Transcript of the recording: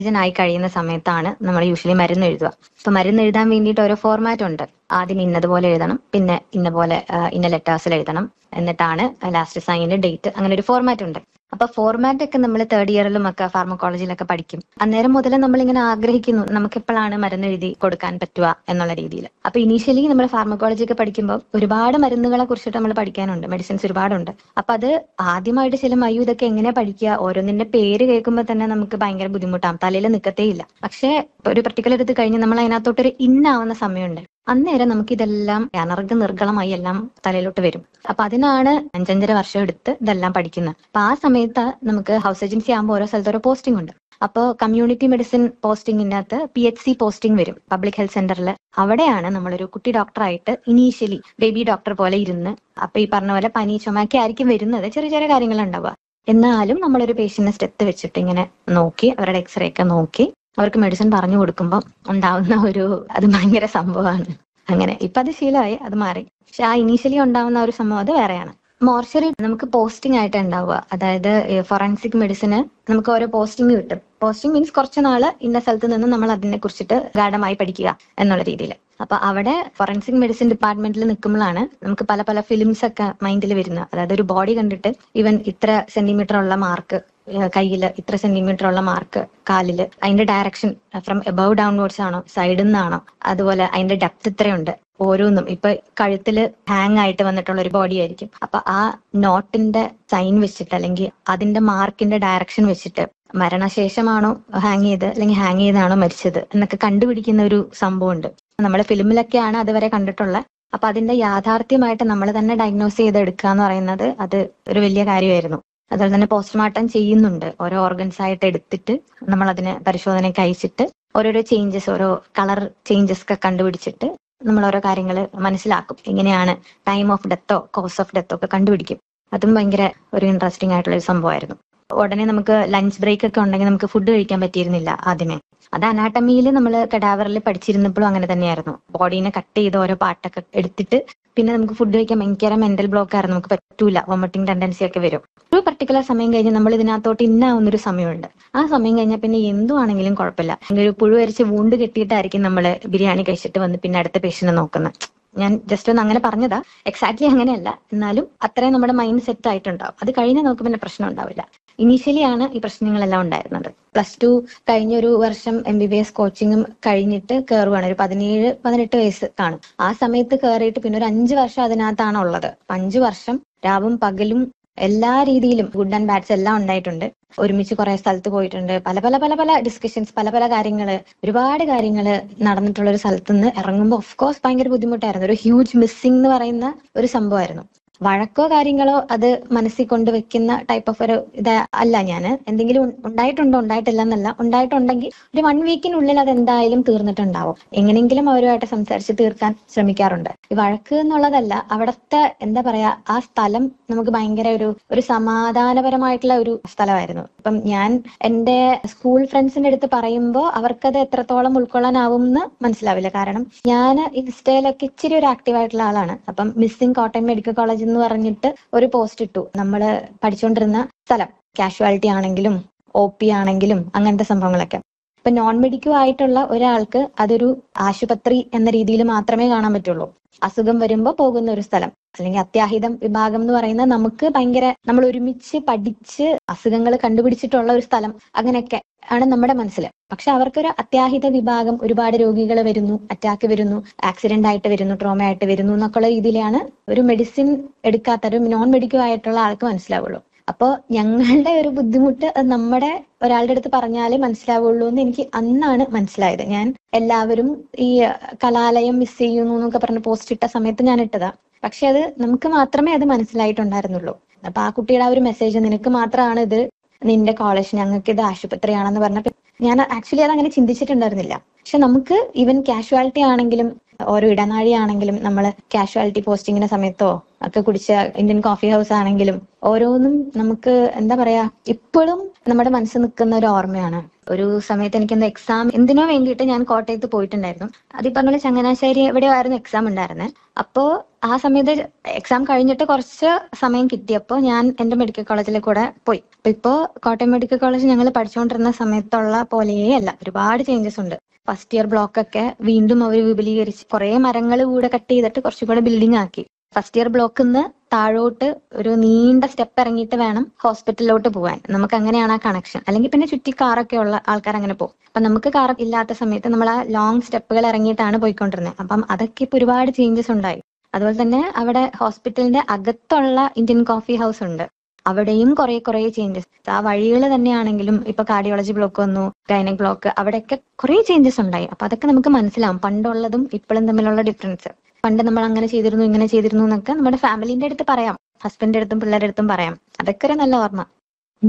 ആയി കഴിയുന്ന സമയത്താണ് നമ്മൾ യൂഷ്വലി മരുന്ന് എഴുതുക അപ്പൊ മരുന്ന് എഴുതാൻ വേണ്ടിയിട്ട് ഓരോ ഫോർമാറ്റ് ഉണ്ട് ആദ്യം ഇന്നതുപോലെ എഴുതണം പിന്നെ ഇന്ന പോലെ ആ, ഇന്ന ലെറ്റേഴ്സിൽ എഴുതണം എന്നിട്ടാണ് ലാസ്റ്റ് സൈന് ഡേറ്റ് അങ്ങനെ ഒരു ഫോർമാറ്റ് ഉണ്ട് അപ്പൊ ഫോർമാറ്റ് ഒക്കെ നമ്മൾ തേർഡ് ഇയറിലും ഒക്കെ ഫാർമക്കോളജിയിലൊക്കെ പഠിക്കും അന്നേരം മുതൽ നമ്മൾ ഇങ്ങനെ ആഗ്രഹിക്കുന്നു നമുക്ക് എപ്പോഴാണ് മരുന്ന് എഴുതി കൊടുക്കാൻ പറ്റുക എന്നുള്ള രീതിയിൽ അപ്പൊ ഇനീഷ്യലി നമ്മൾ ഫാർമക്കോളജി ഒക്കെ പഠിക്കുമ്പോൾ ഒരുപാട് മരുന്നുകളെ കുറിച്ചിട്ട് നമ്മൾ പഠിക്കാനുണ്ട് മെഡിസിൻസ് ഒരുപാടുണ്ട് അപ്പൊ അത് ആദ്യമായിട്ട് ചെല്ലുമ്പോൾ അയ്യോ ഇതൊക്കെ എങ്ങനെ പഠിക്കുക ഓരോന്നിന്റെ പേര് കേൾക്കുമ്പോൾ തന്നെ നമുക്ക് ഭയങ്കര ബുദ്ധിമുട്ടാവും തലയിൽ നിൽക്കത്തേ ഇല്ല പക്ഷേ ഒരു പർട്ടിക്കുലർ ഇത് കഴിഞ്ഞ് നമ്മൾ അതിനകത്തോട്ട് ഒരു ഇന്നാവുന്ന സമയമുണ്ട് അന്നേരം നമുക്ക് ഇതെല്ലാം അനർഘ നിർഗളമായി എല്ലാം തലയിലോട്ട് വരും അപ്പൊ അതിനാണ് അഞ്ചഞ്ചര വർഷം എടുത്ത് ഇതെല്ലാം പഠിക്കുന്നത് അപ്പൊ ആ സമയത്ത് നമുക്ക് ഹൗസ് ഏജൻസി ആകുമ്പോൾ ഓരോ സ്ഥലത്ത് ഓരോ പോസ്റ്റിംഗ് ഉണ്ട് അപ്പോൾ കമ്മ്യൂണിറ്റി മെഡിസിൻ പോസ്റ്റിംഗിന്റെ അകത്ത് പി എച്ച് സി പോസ്റ്റിംഗ് വരും പബ്ലിക് ഹെൽത്ത് സെന്ററിൽ അവിടെയാണ് നമ്മളൊരു കുട്ടി ഡോക്ടറായിട്ട് ഇനീഷ്യലി ബേബി ഡോക്ടർ പോലെ ഇരുന്ന് അപ്പൊ ഈ പറഞ്ഞ പോലെ പനി ചുമയൊക്കെ ആയിരിക്കും വരുന്നത് ചെറിയ ചെറിയ കാര്യങ്ങൾ ഉണ്ടാവുക എന്നാലും നമ്മളൊരു പേഷ്യന്റിനെ സ്റ്റെത്ത് വെച്ചിട്ട് ഇങ്ങനെ നോക്കി അവരുടെ എക്സ്റേ ഒക്കെ നോക്കി അവർക്ക് മെഡിസിൻ പറഞ്ഞു കൊടുക്കുമ്പോൾ ഉണ്ടാവുന്ന ഒരു അത് ഭയങ്കര സംഭവമാണ് അങ്ങനെ ഇപ്പൊ അത് ശീലമായി അത് മാറി പക്ഷെ ആ ഇനീഷ്യലി ഉണ്ടാവുന്ന ഒരു സംഭവം അത് വേറെയാണ് മോർച്ചറി നമുക്ക് പോസ്റ്റിംഗ് ആയിട്ട് ഉണ്ടാവുക അതായത് ഫോറൻസിക് മെഡിസിന് നമുക്ക് ഓരോ പോസ്റ്റിംഗ് കിട്ടും പോസ്റ്റിംഗ് മീൻസ് കുറച്ച് നാള് ഇന്ന സ്ഥലത്ത് നിന്ന് നമ്മൾ അതിനെ കുറിച്ചിട്ട് ഗാഠമായി പഠിക്കുക എന്നുള്ള രീതിയിൽ അപ്പൊ അവിടെ ഫോറൻസിക് മെഡിസിൻ ഡിപ്പാർട്ട്മെന്റിൽ നിൽക്കുമ്പോഴാണ് നമുക്ക് പല പല ഫിലിംസ് ഒക്കെ മൈൻഡിൽ വരുന്നത് അതായത് ഒരു ബോഡി കണ്ടിട്ട് ഇവൻ ഇത്ര സെന്റിമീറ്റർ ഉള്ള മാർക്ക് കയ്യിൽ ഇത്ര സെന്റിമീറ്റർ ഉള്ള മാർക്ക് കാലില് അതിന്റെ ഡയറക്ഷൻ ഫ്രം എബവ് ഡൗൺവേർഡ്സ് ആണോ സൈഡിൽ നിന്നാണോ അതുപോലെ അതിന്റെ ഡെപ്ത് ഇത്രയുണ്ട് ഓരോന്നും ഇപ്പൊ കഴുത്തില് ഹാങ് ആയിട്ട് വന്നിട്ടുള്ള ഒരു ബോഡി ആയിരിക്കും അപ്പൊ ആ നോട്ടിന്റെ സൈൻ വെച്ചിട്ട് അല്ലെങ്കിൽ അതിന്റെ മാർക്കിന്റെ ഡയറക്ഷൻ വെച്ചിട്ട് മരണശേഷമാണോ ഹാങ് ചെയ്ത് അല്ലെങ്കിൽ ഹാങ് ചെയ്താണോ മരിച്ചത് എന്നൊക്കെ കണ്ടുപിടിക്കുന്ന ഒരു സംഭവമുണ്ട് നമ്മുടെ ഫിലിമിലൊക്കെയാണ് അതുവരെ കണ്ടിട്ടുള്ളത് അപ്പൊ അതിന്റെ യാഥാർത്ഥ്യമായിട്ട് നമ്മൾ തന്നെ ഡയഗ്നോസ് ചെയ്തെടുക്കുക എന്ന് പറയുന്നത് അത് ഒരു വലിയ കാര്യമായിരുന്നു അതുപോലെ തന്നെ പോസ്റ്റ്മോർട്ടം ചെയ്യുന്നുണ്ട് ഓരോ ഓർഗൻസ് ആയിട്ട് എടുത്തിട്ട് നമ്മൾ അതിന് പരിശോധനയ്ക്ക് അയച്ചിട്ട് ഓരോരോ ചേഞ്ചസ് ഓരോ കളർ ചേഞ്ചസ് ഒക്കെ കണ്ടുപിടിച്ചിട്ട് നമ്മൾ ഓരോ കാര്യങ്ങൾ മനസ്സിലാക്കും എങ്ങനെയാണ് ടൈം ഓഫ് ഡെത്തോ കോസ് ഓഫ് ഡെത്തോ ഒക്കെ കണ്ടുപിടിക്കും അതും ഭയങ്കര ഒരു ഇൻട്രസ്റ്റിംഗ് ആയിട്ടുള്ള ഒരു സംഭവമായിരുന്നു ഉടനെ നമുക്ക് ലഞ്ച് ബ്രേക്ക് ഒക്കെ ഉണ്ടെങ്കിൽ നമുക്ക് ഫുഡ് കഴിക്കാൻ പറ്റിയിരുന്നില്ല ആദ്യമേ അത് അനാട്ടമിയിൽ നമ്മൾ കഡാവറിൽ പഠിച്ചിരുന്നപ്പോഴും അങ്ങനെ തന്നെയായിരുന്നു ബോഡീനെ കട്ട് ചെയ്ത് ഓരോ പാട്ടൊക്കെ എടുത്തിട്ട് പിന്നെ നമുക്ക് ഫുഡ് കഴിക്കാൻ ഭയങ്കര മെന്റൽ ബ്ലോക്ക് ആയിരുന്നു നമുക്ക് പറ്റൂല വോമിറ്റിംഗ് ടെൻഡൻസി ഒക്കെ വരും ഒരു പർട്ടിക്കുലർ സമയം കഴിഞ്ഞ് നമ്മൾ ഇതിനകത്തോട്ട് ഇന്നാവുന്ന ഒരു സമയമുണ്ട് ആ സമയം കഴിഞ്ഞാൽ പിന്നെ എന്തുവാണെങ്കിലും കുഴപ്പമില്ല ഒരു പുഴു വരച്ച് വൂണ്ട് കെട്ടിയിട്ടായിരിക്കും നമ്മൾ ബിരിയാണി കഴിച്ചിട്ട് വന്ന് പിന്നെ അടുത്ത പേഷ്യനെ നോക്കുന്നത് ഞാൻ ജസ്റ്റ് ഒന്ന് അങ്ങനെ പറഞ്ഞതാ എക്സാക്ട്ലി അങ്ങനെയല്ല എന്നാലും അത്രയും നമ്മുടെ മൈൻഡ് സെറ്റ് ആയിട്ടുണ്ടാവും അത് കഴിഞ്ഞാൽ നമുക്ക് പിന്നെ പ്രശ്നം ഉണ്ടാവില്ല ഇനീഷ്യലി ആണ് ഈ പ്രശ്നങ്ങളെല്ലാം ഉണ്ടായിരുന്നത് പ്ലസ് ടു കഴിഞ്ഞ ഒരു വർഷം എം ബി ബി എസ് കോച്ചിങ്ങും കഴിഞ്ഞിട്ട് കയറുവാണ് ഒരു പതിനേഴ് പതിനെട്ട് വയസ്സ് കാണും ആ സമയത്ത് കയറിയിട്ട് പിന്നെ ഒരു അഞ്ച് വർഷം അതിനകത്താണ് ഉള്ളത് അപ്പൊ അഞ്ച് വർഷം രാവും പകലും എല്ലാ രീതിയിലും ഗുഡ് ആൻഡ് ബാഡ്സ് എല്ലാം ഉണ്ടായിട്ടുണ്ട് ഒരുമിച്ച് കുറെ സ്ഥലത്ത് പോയിട്ടുണ്ട് പല പല പല പല ഡിസ്കഷൻസ് പല പല കാര്യങ്ങള് ഒരുപാട് കാര്യങ്ങള് നടന്നിട്ടുള്ള ഒരു സ്ഥലത്ത് നിന്ന് ഇറങ്ങുമ്പോൾ ഓഫ് കോഴ്സ് ഭയങ്കര ബുദ്ധിമുട്ടായിരുന്നു ഒരു ഹ്യൂജ് മിസ്സിംഗ് എന്ന് പറയുന്ന ഒരു സംഭവമായിരുന്നു വഴക്കോ കാര്യങ്ങളോ അത് മനസ്സിൽ കൊണ്ടുവെക്കുന്ന ടൈപ്പ് ഓഫ് ഒരു ഇത് അല്ല ഞാൻ എന്തെങ്കിലും ഉ- ഉണ്ടായിട്ടുണ്ടോ ഉണ്ടായിട്ടില്ല എന്നല്ല ഉണ്ടായിട്ടുണ്ടെങ്കിൽ ഒരു വൺ വീക്കിനുള്ളിൽ അത് എന്തായാലും തീർന്നിട്ടുണ്ടാവും എങ്ങനെയെങ്കിലും അവരുമായിട്ട് സംസാരിച്ച് തീർക്കാൻ ശ്രമിക്കാറുണ്ട് ഈ വഴക്ക് എന്നുള്ളതല്ല അവിടുത്തെ എന്താ പറയാ ആ സ്ഥലം നമുക്ക് ഭയങ്കര ഒരു ഒരു സമാധാനപരമായിട്ടുള്ള ഒരു സ്ഥലമായിരുന്നു ഇപ്പം ഞാൻ എന്റെ സ്കൂൾ ഫ്രണ്ട്സിന്റെ അടുത്ത് പറയുമ്പോൾ അവർക്കത് എത്രത്തോളം ഉൾക്കൊള്ളാനാവും എന്ന് മനസ്സിലാവില്ല കാരണം ഞാൻ ഇൻസ്റ്റയിലൊക്കെ ഇച്ചിരി ഒരു ആക്റ്റീവ് ആയിട്ടുള്ള ആളാണ് അപ്പം മിസ്സിംഗ് കോട്ടയം മെഡിക്കൽ കോളേജ് എന്ന് പറഞ്ഞിട്ട് ഒരു പോസ്റ്റ് ഇട്ടു നമ്മൾ പഠിച്ചുകൊണ്ടിരുന്ന സ്ഥലം കാഷ്വാലിറ്റി ആണെങ്കിലും ഒ പി ആണെങ്കിലും അങ്ങനത്തെ സംഭവങ്ങളൊക്കെ ഇപ്പൊ നോൺ മെഡിക്കൽ ആയിട്ടുള്ള ഒരാൾക്ക് അതൊരു ആശുപത്രി എന്ന രീതിയിൽ മാത്രമേ കാണാൻ പറ്റുള്ളൂ അസുഖം വരുമ്പോൾ പോകുന്ന ഒരു സ്ഥലം അല്ലെങ്കിൽ അത്യാഹിതം വിഭാഗം എന്ന് പറയുന്നത് നമുക്ക് ഭയങ്കര നമ്മൾ ഒരുമിച്ച് പഠിച്ച് അസുഖങ്ങൾ കണ്ടുപിടിച്ചിട്ടുള്ള ഒരു സ്ഥലം അങ്ങനെയൊക്കെ ആണ് നമ്മുടെ മനസ്സിൽ പക്ഷെ അവർക്കൊരു അത്യാഹിത വിഭാഗം ഒരുപാട് രോഗികൾ വരുന്നു അറ്റാക്ക് വരുന്നു ആക്സിഡന്റ് ആയിട്ട് വരുന്നു ട്രോമ ആയിട്ട് വരുന്നു എന്നൊക്കെയുള്ള രീതിയിലാണ് ഒരു മെഡിസിൻ എടുക്കാത്ത ഒരു നോൺ മെഡിക്കൽ ആയിട്ടുള്ള ആൾക്ക് മനസ്സിലാവുള്ളൂ അപ്പോ ഞങ്ങളുടെ ഒരു ബുദ്ധിമുട്ട് അത് നമ്മുടെ ഒരാളുടെ അടുത്ത് പറഞ്ഞാലേ മനസ്സിലാവുള്ളൂ എന്ന് എനിക്ക് അന്നാണ് മനസ്സിലായത് ഞാൻ എല്ലാവരും ഈ കലാലയം മിസ് ചെയ്യുന്നു എന്നൊക്കെ പറഞ്ഞ് പോസ്റ്റ് ഇട്ട സമയത്ത് ഞാൻ ഇട്ടതാ പക്ഷെ അത് നമുക്ക് മാത്രമേ അത് മനസ്സിലായിട്ടുണ്ടായിരുന്നുള്ളൂ അപ്പൊ ആ കുട്ടിയുടെ ആ ഒരു മെസ്സേജ് നിനക്ക് മാത്രമാണ് ഇത് നിന്റെ കോളേജ് ഞങ്ങൾക്ക് ഇത് ആശുപത്രിയാണെന്ന് പറഞ്ഞപ്പോൾ ഞാൻ ആക്ച്വലി അത് അങ്ങനെ ചിന്തിച്ചിട്ടുണ്ടായിരുന്നില്ല പക്ഷെ നമുക്ക് ഈവൻ കാഷ്വാലിറ്റി ആണെങ്കിലും ഓരോ ഇടനാഴി ആണെങ്കിലും നമ്മൾ കാഷ്വാലിറ്റി പോസ്റ്റിങ്ങിന്റെ സമയത്തോ ഒക്കെ കുടിച്ച ഇന്ത്യൻ കോഫി ഹൗസ് ആണെങ്കിലും ഓരോന്നും നമുക്ക് എന്താ പറയാ ഇപ്പോഴും നമ്മുടെ മനസ്സിൽ നിൽക്കുന്ന ഒരു ഓർമ്മയാണ് ഒരു സമയത്ത് എനിക്കെന്തോ എക്സാം എന്തിനോ വേണ്ടിയിട്ട് ഞാൻ കോട്ടയത്ത് പോയിട്ടുണ്ടായിരുന്നു അത് ഈ പറഞ്ഞ പോലെ ചങ്ങനാശ്ശേരി എവിടെയോ ആയിരുന്നു എക്സാം ഉണ്ടായിരുന്നത് അപ്പോ ആ സമയത്ത് എക്സാം കഴിഞ്ഞിട്ട് കുറച്ച് സമയം കിട്ടിയപ്പോൾ ഞാൻ എന്റെ മെഡിക്കൽ കോളേജിൽ കൂടെ പോയി അപ്പൊ ഇപ്പോ കോട്ടയം മെഡിക്കൽ കോളേജ് ഞങ്ങൾ പഠിച്ചുകൊണ്ടിരുന്ന സമയത്തുള്ള പോലെയേ അല്ല ഒരുപാട് ചേഞ്ചസ് ഉണ്ട് ഫസ്റ്റ് ഇയർ ബ്ലോക്ക് ഒക്കെ വീണ്ടും അവർ വിപുലീകരിച്ച് കുറെ മരങ്ങൾ കൂടെ കട്ട് ചെയ്തിട്ട് കുറച്ചും കൂടെ ബിൽഡിംഗ് ആക്കി ഫസ്റ്റ് ഇയർ ബ്ലോക്കിൽ നിന്ന് താഴോട്ട് ഒരു നീണ്ട സ്റ്റെപ്പ് ഇറങ്ങിയിട്ട് വേണം ഹോസ്പിറ്റലിലോട്ട് പോകാൻ നമുക്ക് അങ്ങനെയാണ് ആ കണക്ഷൻ അല്ലെങ്കിൽ പിന്നെ ചുറ്റി കാറൊക്കെ ഉള്ള ആൾക്കാർ അങ്ങനെ പോകും അപ്പൊ നമുക്ക് കാർ ഇല്ലാത്ത സമയത്ത് നമ്മൾ ആ ലോങ് സ്റ്റെപ്പുകൾ ഇറങ്ങിയിട്ടാണ് പോയിക്കൊണ്ടിരുന്നത് അപ്പം അതൊക്കെ ഇപ്പൊ ഒരുപാട് ചേഞ്ചസ് ഉണ്ടായി അതുപോലെ തന്നെ അവിടെ ഹോസ്പിറ്റലിന്റെ അകത്തുള്ള ഇന്ത്യൻ കോഫി ഹൗസ് ഉണ്ട് അവിടെയും കുറെ കുറെ ചേഞ്ചസ് ആ വഴികൾ തന്നെയാണെങ്കിലും ഇപ്പൊ കാർഡിയോളജി ബ്ലോക്ക് വന്നു ഗൈനക് ബ്ലോക്ക് അവിടെയൊക്കെ കുറെ ചേഞ്ചസ് ഉണ്ടായി അപ്പൊ അതൊക്കെ നമുക്ക് മനസ്സിലാവും പണ്ടുള്ളതും ഇപ്പോഴും തമ്മിലുള്ള ഡിഫറൻസ് പണ്ട് നമ്മൾ അങ്ങനെ ചെയ്തിരുന്നു ഇങ്ങനെ ചെയ്തിരുന്നു എന്നൊക്കെ നമ്മുടെ ഫാമിലിന്റെ അടുത്ത് പറയാം ഹസ്ബൻഡിന്റെ അടുത്തും പിള്ളേരുടെ അടുത്തും പറയാം അതൊക്കെ ഒരു നല്ല ഓർമ്മ